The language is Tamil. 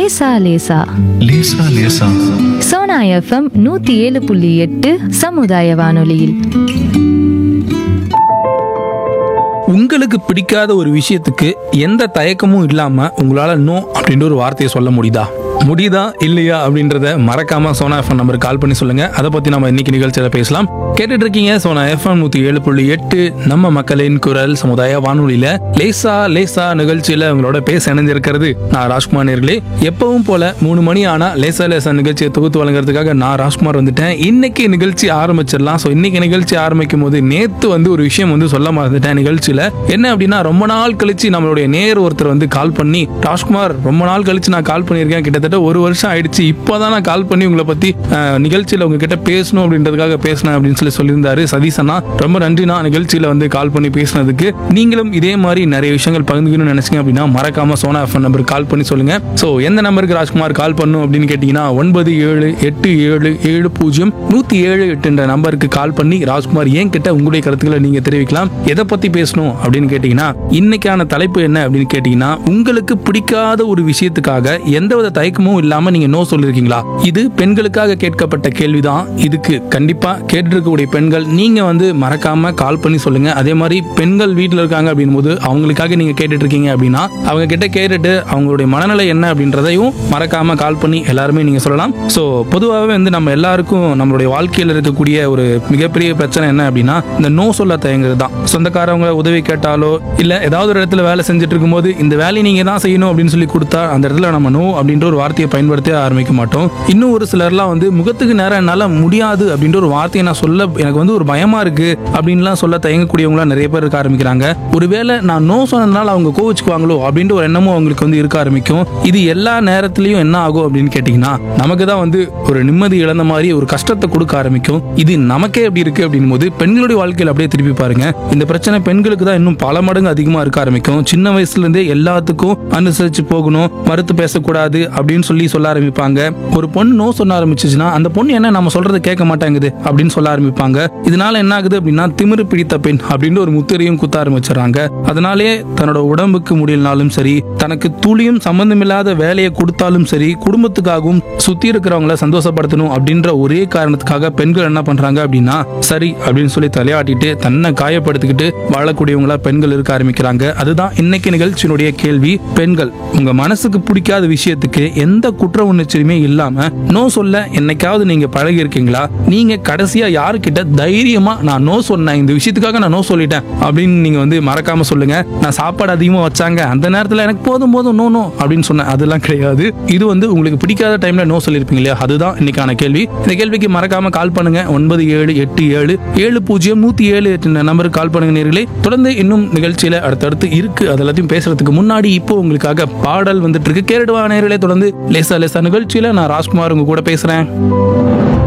லேசா லேசா லேசா லேசா சோனா எஃப்எம் நூத்தி ஏழு புள்ளி எட்டு சமுதாய வானொலியில் உங்களுக்கு பிடிக்காத ஒரு விஷயத்துக்கு எந்த தயக்கமும் இல்லாம உங்களால நோ அப்படின்ற ஒரு வார்த்தையை சொல்ல முடியுதா முடியுதா இல்லையா அப்படின்றத மறக்காம சோனா எஃப்எம் நம்பருக்கு கால் பண்ணி சொல்லுங்க அதை பத்தி நம்ம இன்னைக்கு நிகழ்ச்சியில பேசலாம் கேட்டுட்டு இருக்கீங்க சோனா எஃப்எம் நூத்தி ஏழு புள்ளி எட்டு நம்ம மக்களின் குரல் சமுதாய வானொலியில லேசா லேசா நிகழ்ச்சியில உங்களோட பேச இணைஞ்சிருக்கிறது நான் ராஜ்குமார் நேர்களே எப்பவும் போல மூணு மணி ஆனா லேசா லேசா நிகழ்ச்சியை தொகுத்து வழங்குறதுக்காக நான் ராஜ்குமார் வந்துட்டேன் இன்னைக்கு நிகழ்ச்சி ஆரம்பிச்சிடலாம் ஸோ இன்னைக்கு நிகழ்ச்சி ஆரம்பிக்கும் போது நேத்து வந்து ஒரு விஷயம் வந்து சொல்ல மறந்துட்டேன் நிகழ்ச்சியில என்ன அப்படின்னா ரொம்ப நாள் கழிச்சு நம்மளுடைய நேர் ஒருத்தர் வந்து கால் பண்ணி ராஜ்குமார் ரொம்ப நாள் கழிச்சு நான் கால் பண்ணியிருக்கேன் கிட்டத்தட்ட ஒரு வருஷம் ஆயிடுச்சு இப்போதான் நான் கால் பண்ணி உங்களை பத்தி அஹ், நிகழ்ச்சியில உங்ககிட்ட பேசணும் அப்படின்றதுக்காக பேசினேன் அப்படின்னு சொல்லி சொல்லியிருந்தாரு சதீசனா ரொம்ப நன்றிண்ணா நிகழ்ச்சியில வந்து கால் பண்ணி பேசினதுக்கு நீங்களும் இதே மாதிரி நிறைய விஷயங்கள் பகிர்ந்துக்கணும்னு நினைச்சீங்க அப்படின்னா மறக்காம சோனா எஃப்எம் நம்பருக்கு கால் பண்ணி சொல்லுங்க ஸோ எந்த நம்பருக்கு ராஜ்குமார் கால் பண்ணும் அப்படின்னு கேட்டீங்கன்னா ஒன்பது ஏழு எட்டு ஏழு ஏழு பூஜ்ஜியம் நூத்தி ஏழு எட்டுன்ற நம்பருக்கு கால் பண்ணி ராஜ்குமார் ஏன் கிட்ட உங்களுடைய கருத்துக்களை நீங்க தெரிவிக்கலாம் எதை பத்தி பேசணும் அப்படின்னு கேட்டீங்கன்னா இன்னைக்கான தலைப்பு என்ன அப்படின்னு கேட்டீங்கன்னா உங்களுக்கு பிடிக்காத ஒரு விஷயத்துக்காக எந்தவித தயக்கமும் இல்லாம நீங்க நோ சொல்லிருக்கீங்களா இது பெண்களுக்காக கேட்கப்பட்ட கேள்விதான் இதுக்கு கண்டிப்பா கேட்டு இருக்கக்கூடிய பெண்கள் நீங்க வந்து மறக்காம கால் பண்ணி சொல்லுங்க அதே மாதிரி பெண்கள் வீட்டில் இருக்காங்க அப்படின் போது அவங்களுக்காக நீங்க கேட்டுட்டு இருக்கீங்க அப்படின்னா அவங்க கிட்ட கேட்டுட்டு அவங்களுடைய மனநிலை என்ன அப்படின்றதையும் மறக்காம கால் பண்ணி எல்லாருமே நீங்க சொல்லலாம் ஸோ பொதுவாகவே வந்து நம்ம எல்லாருக்கும் நம்மளுடைய வாழ்க்கையில் இருக்கக்கூடிய ஒரு மிகப்பெரிய பிரச்சனை என்ன அப்படின்னா இந்த நோ சொல்ல தயங்குறது தான் சொந்தக்காரவங்க உதவி கேட்டாலோ இல்ல ஏதாவது ஒரு இடத்துல வேலை செஞ்சுட்டு இருக்கும்போது இந்த வேலையை நீங்க தான் செய்யணும் அப்படின்னு சொல்லி கொடுத்தா அந்த இடத்துல நம்ம நோ அப்படின்ற ஒரு வார்த்தையை பயன்படுத்த ஆரம்பிக்க மாட்டோம் இன்னும் ஒரு சிலர்லாம் வந்து முகத்துக்கு நேரம் என்னால முடியாது அப்படின்ற ஒரு வார்த்தையை நான் சொல்ல எனக்கு வந்து ஒரு பயமா இருக்கு அப்படின்லாம் சொல்ல தயங்கக்கூடியவங்களா நிறைய பேர் இருக்க ஆரம்பிக்கிறாங்க ஒருவேளை நான் நோ சொன்னதுனால அவங்க கோவிச்சுக்குவாங்களோ அப்படின்ற ஒரு எண்ணமும் அவங்களுக்கு வந்து இருக்க ஆரம்பிக்கும் இது எல்லா நேரத்திலையும் என்ன ஆகும் அப்படின்னு கேட்டிங்கன்னா நமக்கு தான் வந்து ஒரு நிம்மதி இழந்த மாதிரி ஒரு கஷ்டத்தை கொடுக்க ஆரம்பிக்கும் இது நமக்கே எப்படி இருக்கு அப்படின் போது பெண்களுடைய வாழ்க்கையில் அப்படியே திருப்பி பாருங்க இந்த பிரச்சனை பெண்களுக்கு தான் இன்னும் பல மடங்கு அதிகமா இருக்க ஆரம்பிக்கும் சின்ன வயசுல இருந்தே எல்லாத்துக்கும் அனுசரிச்சு போகணும் மறுத்து பேசக்கூடாது அப்படின்னு சொல்லி சொல்ல ஆரம்பிப்பாங்க ஒரு பொண்ணு நோ சொல்ல ஆரம்பிச்சுச்சுன்னா அந்த பொண்ணு என்ன நம்ம சொல்றதை கேட்க மாட்டாங்குது அப்படின்னு சொல்ல ஆரம்பிப்பாங்க இதனால என்ன ஆகுது அப்படின்னா திமிரு பிடித்த பெண் அப்படின்னு ஒரு முத்திரையும் குத்த ஆரம்பிச்சிடறாங்க அதனாலே தன்னோட உடம்புக்கு முடியலனாலும் சரி தனக்கு துளியும் சம்பந்தமில்லாத வேலையை கொடுத்தாலும் சரி குடும்பத்துக்காகவும் சுத்தி இருக்கிறவங்கள சந்தோஷப்படுத்தணும் அப்படின்ற ஒரே காரணத்துக்காக பெண்கள் என்ன பண்றாங்க அப்படின்னா சரி அப்படின்னு சொல்லி தலையாட்டிட்டு தன்னை காயப்படுத்திக்கிட்டு வாழக்கூடியவங்களா பெண்கள் இருக்க ஆரம்பிக்கிறாங்க அதுதான் இன்னைக்கு நிகழ்ச்சியினுடைய கேள்வி பெண்கள் உங்க மனசுக்கு பிடிக்காத விஷயத்துக்கு எந்த குற்ற உணர்ச்சியுமே இல்லாம நோ சொல்ல என்னைக்காவது நீங்க பழகி இருக்கீங்களா நீங்க கடைசியா யாருக்கிட்ட தைரியமா நான் நோ சொன்னேன் இந்த விஷயத்துக்காக நான் நோ சொல்லிட்டேன் அப்படின்னு நீங்க வந்து மறக்காம சொல்லுங்க நான் சாப்பாடு அதிகமா வச்சாங்க அந்த நேரத்துல எனக்கு போதும் போதும் நோ நோ அப்படின்னு சொன்னேன் அதெல்லாம் கிடையாது இது வந்து உங்களுக்கு பிடிக்காத டைம்ல நோ சொல்லியிருப்பீங்க இல்லையா அதுதான் இன்னைக்கான கேள்வி இந்த கேள்விக்கு மறக்காம கால் பண்ணுங்க ஒன்பது ஏழு எட்டு ஏழு ஏழு பூஜ்ஜியம் நூத்தி ஏழு எட்டு நம்பருக்கு கால் பண்ணுங்க நேர்களே தொடர்ந்து இன்னும் நிகழ்ச்சியில அடுத்தடுத்து இருக்கு அது எல்லாத்தையும் பேசுறதுக்கு முன்னாடி இப்போ உங்களுக்காக பாடல் வந்துட்டு இருக்கு கேரடுவா நேர்களே தொடர்ந்து லேசா லேசா நிகழ்ச்சியில நான் ராஜ்குமார் உங்க கூட பேசுறேன்